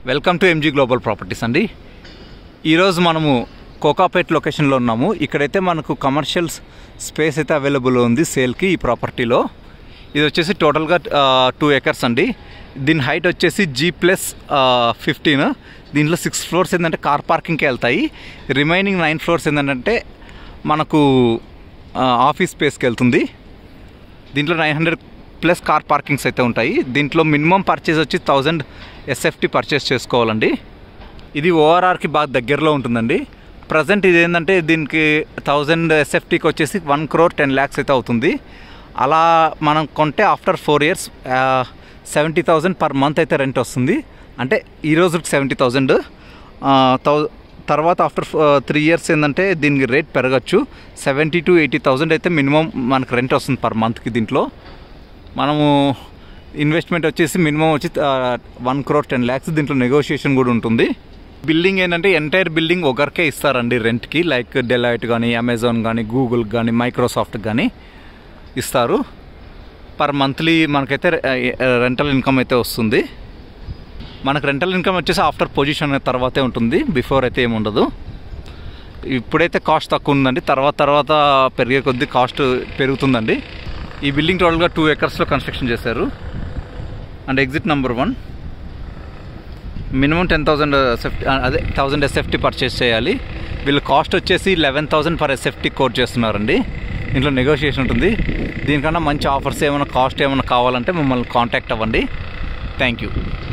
welcome to MG global properties అండి ఈరోజు మనము కోకాపేట్ లొకేషన్లో ఉన్నాము ఇక్కడైతే మనకు కమర్షియల్ స్పేస్ అయితే అవైలబుల్ ఉంది సేల్కి ఈ ప్రాపర్టీలో ఇది వచ్చేసి టోటల్గా టూ ఎకర్స్ అండి దీని హైట్ వచ్చేసి జీ ప్లస్ ఫిఫ్టీన్ దీంట్లో సిక్స్ ఫ్లోర్స్ ఏంటంటే కార్ పార్కింగ్కి వెళ్తాయి రిమైనింగ్ నైన్ ఫ్లోర్స్ ఏంటంటే మనకు ఆఫీస్ స్పేస్కి వెళ్తుంది దీంట్లో nine hundred plus car parkings అయితే ఉంటాయి దీంట్లో మినిమం పర్చేస్ వచ్చి థౌజండ్ ఎస్ఎఫ్టీ పర్చేస్ చేసుకోవాలండి ఇది ఓఆర్ఆర్కి బాగా దగ్గరలో ఉంటుందండి ప్రజెంట్ ఇది ఏంటంటే దీనికి థౌజండ్ ఎస్ఎఫ్టీకి వచ్చేసి వన్ క్రోర్ టెన్ ల్యాక్స్ అయితే అవుతుంది అలా మనం కొంటే after four years seventy thousand per month అయితే రెంట్ వస్తుంది అంటే ఈ రోజుకి సెవెంటీ థౌజండ్ థౌ తర్వాత ఆఫ్టర్ త్రీ ఇయర్స్ ఏంటంటే దీనికి రేట్ పెరగచ్చు సెవెంటీ టు ఎయిటీ థౌజండ్ అయితే మినిమం మనకు రెంట్ వస్తుంది పర్ మంత్కి దీంట్లో మనము ఇన్వెస్ట్మెంట్ వచ్చేసి మినిమం వచ్చి వన్ క్రోర్ టెన్ ల్యాక్స్ దీంట్లో నెగోషియేషన్ కూడా ఉంటుంది బిల్డింగ్ ఏంటంటే ఎంటైర్ బిల్డింగ్ ఒకరికే ఇస్తారండి రెంట్కి లైక్ డెలైట్ కానీ అమెజాన్ కానీ గూగుల్ కానీ మైక్రోసాఫ్ట్ కానీ ఇస్తారు పర్ మంత్లీ మనకైతే రెంటల్ ఇన్కమ్ అయితే వస్తుంది మనకు రెంటల్ ఇన్కమ్ వచ్చేసి ఆఫ్టర్ పొజిషన్ తర్వాతే ఉంటుంది బిఫోర్ అయితే ఏమి ఉండదు ఇప్పుడైతే కాస్ట్ తక్కువ ఉందండి తర్వాత తర్వాత పెరిగే కొద్దీ కాస్ట్ పెరుగుతుందండి ఈ బిల్డింగ్ టోటల్గా టూ ఎకర్స్లో కన్స్ట్రక్షన్ చేశారు and exit number one minimum ten thousand SFT అదే థౌసండ్ ఎస్ఎఫ్టీ పర్చేస్ చేయాలి వీళ్ళు కాస్ట్ వచ్చేసి eleven thousand per SFT quote చేస్తున్నారండి ఇంట్లో నెగోషియేషన్ ఉంటుంది దీనికన్నా మంచి ఆఫర్స్ ఏమైనా కాస్ట్ ఏమైనా కావాలంటే మమ్మల్ని కాంటాక్ట్ అవ్వండి థ్యాంక్ యూ